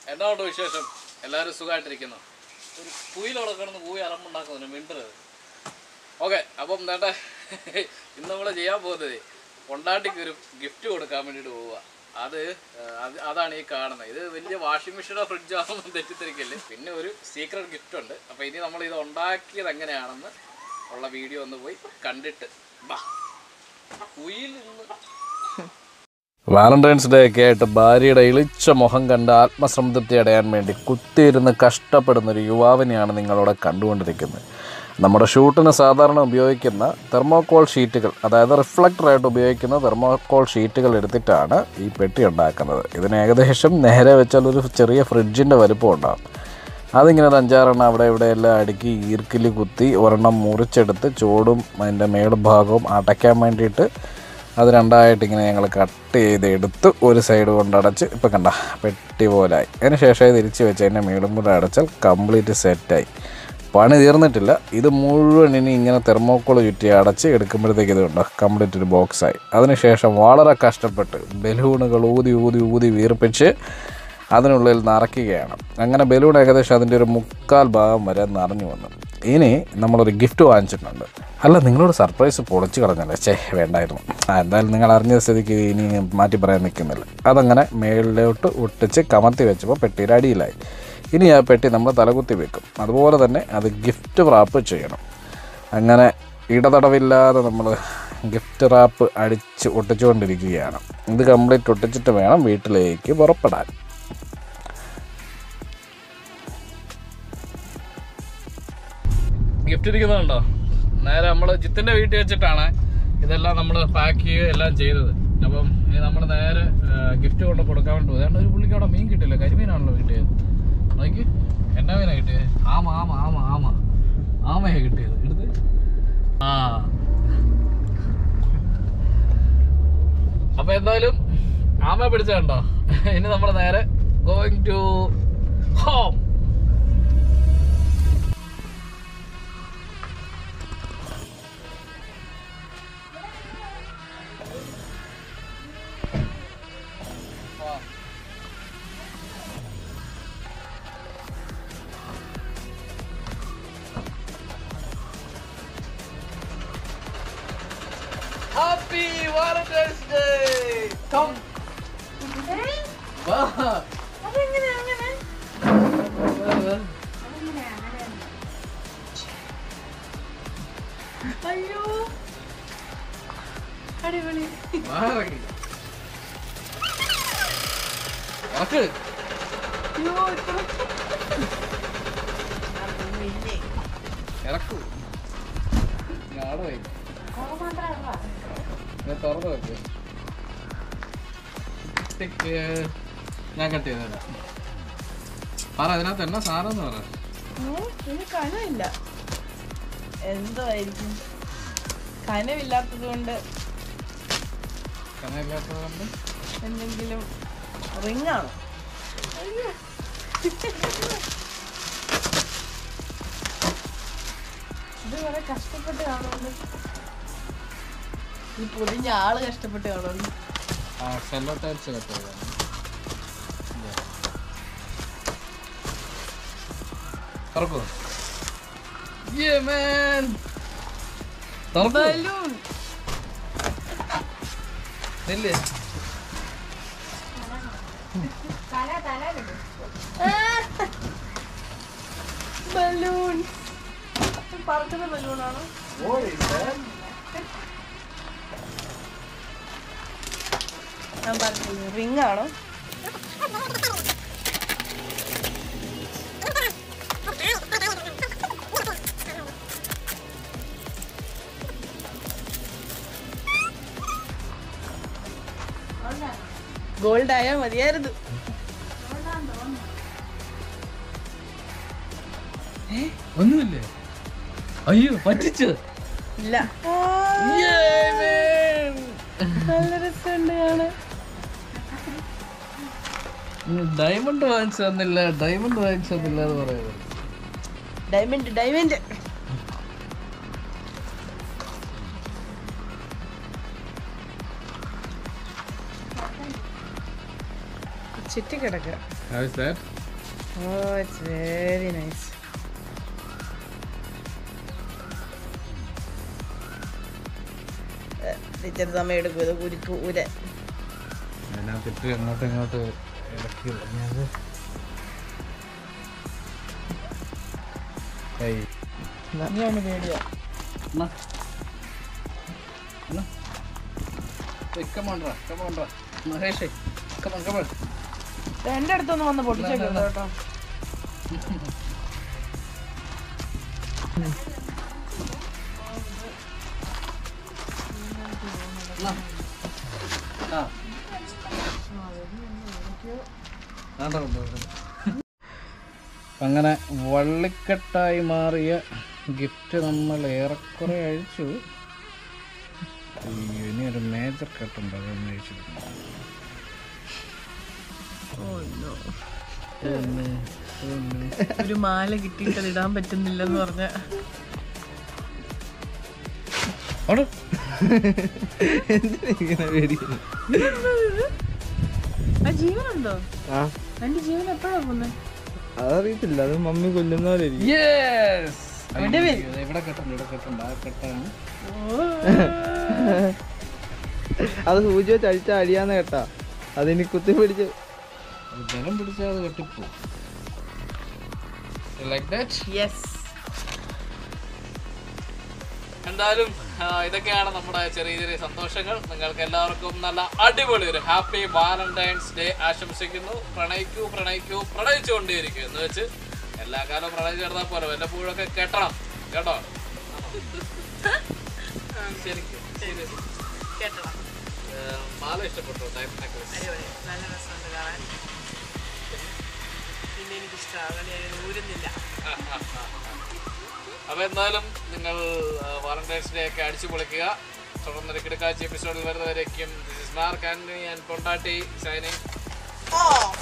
എന്നാണ്ട് വിശേഷം എല്ലാവരും സുഖമായിട്ടിരിക്കുന്നു ഒരു കുയിലവിടെ കിടന്ന് കൂയി അലമ്പുണ്ടാക്കുന്നു മിണ്ടരുത് ഓക്കെ അപ്പം എന്താട്ടെ ഇന്ന് നമ്മൾ ചെയ്യാൻ പോകുന്നത് കൊണ്ടാട്ടിക്ക് ഒരു ഗിഫ്റ്റ് കൊടുക്കാൻ വേണ്ടിയിട്ട് പോവുക അത് ആ, അത് അതാണ് ഈ കാണുന്നത് ഇത് വലിയ വാഷിംഗ് മെഷീനോ ഫ്രിഡ്ജോ ആണെന്നും തെറ്റിദ്ധരിക്കല്ലേ പിന്നെ ഒരു സീക്രട്ട് ഗിഫ്റ്റ് ഉണ്ട് അപ്പോൾ ഇനി നമ്മൾ ഇത് ഉണ്ടാക്കിയത് എങ്ങനെയാണെന്ന് ഉള്ള വീഡിയോ ഒന്ന് പോയി കണ്ടിട്ട് ബാ കുയിൽ നിന്ന് വാലന്റൈൻസ് ഡേ ഒക്കെ ആയിട്ട് ഭാര്യയുടെ ഇളിച്ച മുഖം കണ്ട് ആത്മസംതൃപ്തി അടയാൻ വേണ്ടി കുത്തിയിരുന്ന് കഷ്ടപ്പെടുന്ന ഒരു യുവാവിനെയാണ് നിങ്ങളിവിടെ കണ്ടുകൊണ്ടിരിക്കുന്നത് നമ്മുടെ ഷൂട്ടിന് സാധാരണ ഉപയോഗിക്കുന്ന തെർമോകോൾ ഷീറ്റുകൾ അതായത് റിഫ്ലക്ടറായിട്ട് ഉപയോഗിക്കുന്ന തെർമോകോൾ ഷീറ്റുകൾ എടുത്തിട്ടാണ് ഈ പെട്ടി ഉണ്ടാക്കുന്നത് ഇതിന് ഏകദേശം നേരെ വെച്ചാൽ ഒരു ചെറിയ ഫ്രിഡ്ജിൻ്റെ വലുപ്പം ഉണ്ടാകും അതിങ്ങനെ ഒരു അഞ്ചാറെണ്ണം അവിടെ ഇവിടെ എല്ലാം അടുക്കി ഈർക്കിലി കുത്തി ഒരെണ്ണം മുറിച്ചെടുത്ത് ചോടും അതിൻ്റെ മേൽഭാഗവും അടയ്ക്കാൻ വേണ്ടിയിട്ട് അത് രണ്ടായിട്ട് ഇങ്ങനെ ഞങ്ങൾ കട്ട് ചെയ്ത് എടുത്ത് ഒരു സൈഡ് കൊണ്ട് അടച്ച് ഇപ്പം കണ്ട പെട്ടി പോലായി അതിന് ശേഷം ഇത് തിരിച്ച് വെച്ച് അതിൻ്റെ മേളും കൂടെ അടച്ചാൽ കംപ്ലീറ്റ് സെറ്റായി പണി തീർന്നിട്ടില്ല ഇത് മുഴുവൻ ഇനി ഇങ്ങനെ തെർമോക്കോൾ ചുറ്റി അടച്ച് എടുക്കുമ്പോഴത്തേക്ക് ഇതുണ്ട് കംപ്ലീറ്റ് ഒരു ബോക്സായി അതിനുശേഷം വളരെ കഷ്ടപ്പെട്ട് ബലൂണുകൾ ഊതി ഊതി ഊതി വീർപ്പിച്ച് അതിനുള്ളിൽ നിറയ്ക്കുകയാണ് അങ്ങനെ ബലൂൺ ഏകദേശം അതിൻ്റെ ഒരു മുക്കാൽ ഭാഗം വരെ നിറഞ്ഞു വന്നു ഇനി നമ്മളൊരു ഗിഫ്റ്റ് വാങ്ങിച്ചിട്ടുണ്ട് അല്ല നിങ്ങളോട് സർപ്രൈസ് പൊളിച്ച് കളഞ്ഞല്ലേ ചേ വേണ്ടായിരുന്നു ആ എന്തായാലും നിങ്ങൾ അറിഞ്ഞ സ്ഥിതിക്ക് ഇനി മാറ്റി പറയാൻ നിൽക്കുന്നില്ല അതങ്ങനെ മേളിലോട്ട് ഒട്ടിച്ച് കമത്തി വെച്ചപ്പോൾ പെട്ടിയുടെ അടിയിലായി ഇനി ആ പെട്ടി നമ്മൾ തലകുത്തി വെക്കും അതുപോലെ തന്നെ അത് ഗിഫ്റ്റ് റാപ്പ് ചെയ്യണം അങ്ങനെ ഇടതടവില്ലാതെ നമ്മൾ ഗിഫ്റ്റ് റാപ്പ് അടിച്ച് ഒട്ടിച്ചുകൊണ്ടിരിക്കുകയാണ് ഇത് കംപ്ലീറ്റ് ഒട്ടിച്ചിട്ട് വേണം വീട്ടിലേക്ക് പുറപ്പെടാൻ ഗിഫ്റ്റ് ഇരിക്കുന്നുണ്ടോ നേരെ നമ്മൾ ജിത്തിന്റെ വീട്ടിൽ വെച്ചിട്ടാണ് ഇതെല്ലാം നമ്മൾ പാക്ക് ചെയ്യുക എല്ലാം ചെയ്തത് അപ്പം ഇനി നമ്മൾ നേരെ ഗിഫ്റ്റ് കൊണ്ട് കൊടുക്കാൻ വേണ്ടി പോകും ഒരു പുള്ളിക്ക് അവിടെ മീൻ കിട്ടില്ല കരിമീനാണല്ലോ കിട്ടിയത് നോക്കി എന്നാ മീനാ കിട്ടിയത് ആമ ആമ ആമ ആമ ആമയാ കിട്ടിയത് എടുത്ത് ആ അപ്പൊ എന്തായാലും ആമ പിടിച്ചോ ഇനി നമ്മൾ നേരെ going to home Happy Valentine's Day! Come. വാ. അയ്യോ അടിപൊളി വാ ഇറങ്ങി. ഇറക്ക്. അയ്യോ ഇത്ര ഇറക്കൂ. ഞാൻ അവിടെ പോയി. ഞാൻ തുറന്ന് വെക്ക്. ടിക്ക്. ഞാൻ കട്ട് ചെയ്തരാം പറ അതിനകത്ത് എന്നാ സാധനം എന്ന് പറ ഇത് കനമില്ല എന്തായിരിക്കും കനമില്ലാത്തത് കൊണ്ട് കനയില്ലാത്തത് കൊണ്ട് എന്തെങ്കിലും റിങ് ആണോ അയ്യോ. ഇത് കുറെ കഷ്ടപ്പെട്ട് കാണുന്നു ഈ പൊതിഞ്ഞ ആള് കഷ്ടപ്പെട്ട് കാണുന്നു ആ സെല്ലോ ടൈൽസ് കട്ട് ചെയ്താണ് തുറക്കൂ Yeah, man. തുറക്കൂ. ബലൂൺ നില്ല്. ബലൂൺ പറക്കുന്ന ബലൂണാണോ What is that? ഞാൻ പറഞ്ഞു റിങ് ആണോ ഗോൾഡ് ആയാൽ മതിയായിരുന്നു ഒന്നുമില്ലേ അയ്യോ പറ്റിച്ചു ഇല്ല നല്ല രസമുണ്ട് കാണാൻ ഡയമണ്ട് വാങ്ങിച്ചു തന്നില്ല ഡയമണ്ട് വാങ്ങിച്ചു തന്നില്ല എന്ന് പറയുന്നത് ഡയമണ്ട് ഡയമണ്ട് ചുറ്റി കിടക്കുക How is that? ഓ ഇറ്റ്സ് വെരി നൈസ് ടീച്ചർ സമയം എടുക്കും ഇത് കുരുക്ക് ഉര അതിനകത്തിട്ട് അങ്ങോട്ട് ഇങ്ങോട്ട് ഇളക്കി പറഞ്ഞത് ഏയ് ഞാൻ പേടിയാ എന്നാ എന്നാ ഏയ് കമോണ്ട്രാ കമോണ്ട്രാ മഹേഷേ കമോൺ കമോൺ എന്റെ അടുത്തൊന്ന് വന്ന് പൊട്ടിച്ചേക്കരുത് കേട്ടോ ആ ആണ്ടോ, ഉണ്ടോ, ഉണ്ടോ. അങ്ങനെ വള്ളിക്കെട്ടായി മാറിയ ഗിഫ്റ്റ് നമ്മൾ ഏറെക്കുറെ അഴിച്ചു അയ്യോ, ഇനി ഒരു മേജർ കട്ടുണ്ട് അതൊന്ന് അഴിച്ചിട്ടുണ്ട് ഒരു മാല കിട്ടിയിട്ട് അത് ഇടാൻ പറ്റുന്നില്ലെന്ന് പറഞ്ഞ അവിടെ ആ ജീവനുണ്ടോ ആ എന്റെ ജീവൻ എപ്പോഴാ പോന്നെ അതറിയത്തില്ല അത് മമ്മി കൊല്ലുന്ന പോലെ ഇരിക്കും. യെസ് ഇവിടെ കെട്ടുണ്ട് ഇവിടെ കെട്ടുണ്ട് ആ കെട്ടാണ് അത് സൂചി വെച്ച് അടിച്ചാ അടിയാന്ന് കേട്ടാ അതിനി കുത്തി പിടിച്ച് അത് ബലം പിടിച്ചാൽ അത് കെട്ടിപ്പോ ലൈക്ക് ദാറ്റ് യെസ് എന്തായാലും ആ, ഇതൊക്കെയാണ് നമ്മുടെ ചെറിയ ചെറിയ സന്തോഷങ്ങൾ നിങ്ങൾക്ക് എല്ലാവർക്കും നല്ല അടിപൊളി ഒരു ഹാപ്പി വാലന്റൈൻസ് ഡേ ആശംസിക്കുന്നു പ്രണയിക്കൂ പ്രണയിക്കൂ പ്രണയിച്ചുകൊണ്ടേയിരിക്കും എന്ന് വെച്ച് എല്ലാ കാലവും പ്രണയിച്ചു കിടന്നാൽ പോലെ വല്ലപ്പോഴൊക്കെ കെട്ടണം കേട്ടോ ശരിക്കും seriously. കേട്ടോ ഏ, മാല ഇഷ്ടപ്പെട്ടു ഡയമണ്ട് നെക്ലസ് അടിപൊളി നല്ല രസമുണ്ട് കാണാൻ പിന്നെ എനിക്ക് ഇഷ്ടമാണ് ഊരുന്നില്ല അപ്പൊ എന്തായാലും നിങ്ങൾ വാലന്റൈൻസ് ഡേ ഒക്കെ അടിച്ചു പൊളിക്കുക തുടർന്നൊരു കിടക്കാഴ്ച എപ്പിസോഡിൽ വരുന്നവരേക്കും this is Mark Antony and പൊണ്ടാട്ടി സൈനിങ്